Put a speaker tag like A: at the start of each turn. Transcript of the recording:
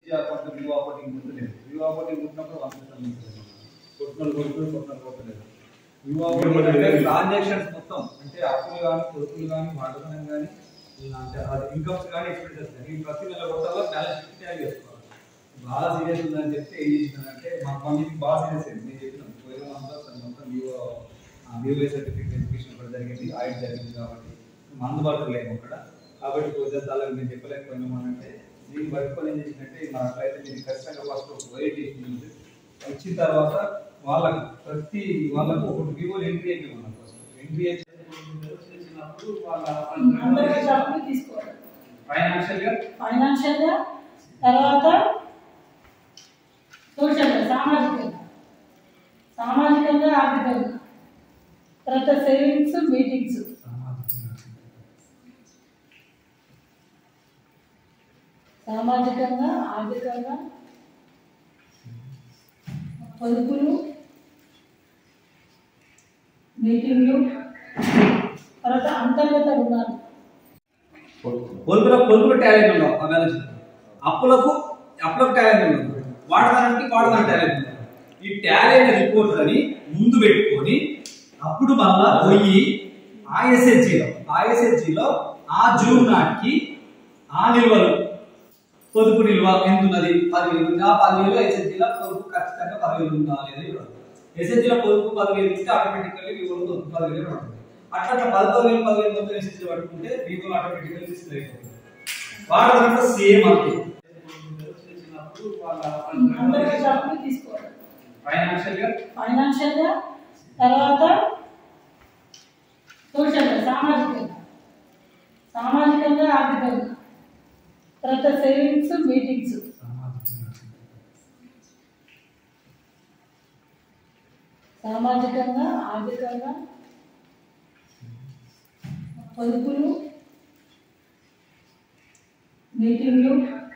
A: కొంత view operating గుర్తులేదు view operating గుర్తున్నప్పుడు వన్ పర్సెంట్ కొట్టుకొని కొట్టుకొని కొట్టుకొని కొట్టలేదు వ్యూ ఆపరేటింగ్ అంటే ట్రాన్సాక్షన్స్ మొత్తం అంటే అప్పులు కానీ పొదుపులు కానీ వాడకం కానీ అంటే అది ఇన్కమ్స్ కానీ ఎక్స్పెన్సెస్ కానీ ఈ ప్రతి నెల కొట్టాలో బ్యాలెన్స్ షీట్ తయారు చేసుకోవాలి బాగా సీరియస్ ఉందని చెప్తే ఏం చేసినానంటే మా కొంచెం బాగా సీరియస్ అయింది నేను చెప్పిన పోయిన మంత్ మొత్తం వ్యూ వ్యూఏ సర్టిఫికేట్ వెరిఫికేషన్ కూడా జరిగింది ఆయిల్ జరిగింది కాబట్టి మనం అందుబాటులో లేము అక్కడ కాబట్టి కొద్దిగా చాలా నేను చెప్పలేకపోయినాము అని అంటే దీన్ని పట్టుకొని ఏం చేసినట్టే మా అట్లయితే మీరు ఖచ్చితంగా ఫస్ట్ వెయిట్ చేసి వచ్చిన తర్వాత వాళ్ళకు ప్రతి వాళ్ళకు ఒకటి వివోలు ఎంట్రీ అయితే ఉన్నాం ఫస్ట్ ఎంట్రీ చేసినప్పుడు వాళ్ళ
B: అందరికీ డబ్బులు తీసుకోవాలి
A: ఫైనాన్షియల్ గా
B: ఫైనాన్షియల్ గా తర్వాత సోషల్ గా సామాజికంగా సామాజికంగా ఆర్థికంగా తర్వాత సేవింగ్స్ మీటింగ్స్ సామాజికంగా ఆర్థికంగా పొదుపులు మీటింగ్లు తర్వాత అంతర్గత రుణాలు
A: పొదుపుల పొదుపుల టాలెంట్ ఉన్నాం ఆ బ్యాలెన్స్ షీట్. అప్పులకు అప్పులకు టాలెంట్ ఉన్నాం వాడదానికి వాడదానికి టాలెంట్ ఉన్నాం ఈ టాలెంట్ రిపోర్ట్ అని ముందు పెట్టుకొని అప్పుడు మళ్ళా పోయి ఆ ఎస్హెచ్జిలో ఆ ఎస్హెచ్జిలో ఆ జూన్ నాటికి ఆ నిల్వలు పొదుపు నిల్వ ఎంత ఉన్నది పదివేలు ఉంది ఆ పదివేలు ఎస్హెచ్జిలో పొదుపు ఖచ్చితంగా పదివేలు ఉందా లేదా ఎస్హెచ్జిలో పొదుపు పదివేలు ఉంటే ఆటోమేటికల్లీ వివోలో పొదుపు పదివేలు ఉంటుంది అట్లా అట్లా పది పదివేలు పదివేలు మొత్తం ఎస్హెచ్జి పట్టుకుంటే వివోలో ఆటోమేటికల్లీ డిస్ప్లే అయిపోతుంది వాడు దాంట్లో సేమ్ అంతే చేసినప్పుడు వాళ్ళ
B: అందరికీ డబ్బులు తీసుకోవాలి
A: ఫైనాన్షియల్ గా
B: ఫైనాన్షియల్ గా తర్వాత సోషల్ గా సామాజికంగా సామాజికంగా ఆర్థికంగా తర్వాత సేవింగ్స్ మీటింగ్స్ సామాజికంగా ఆర్థికంగా పొదుపులు మీటింగ్లు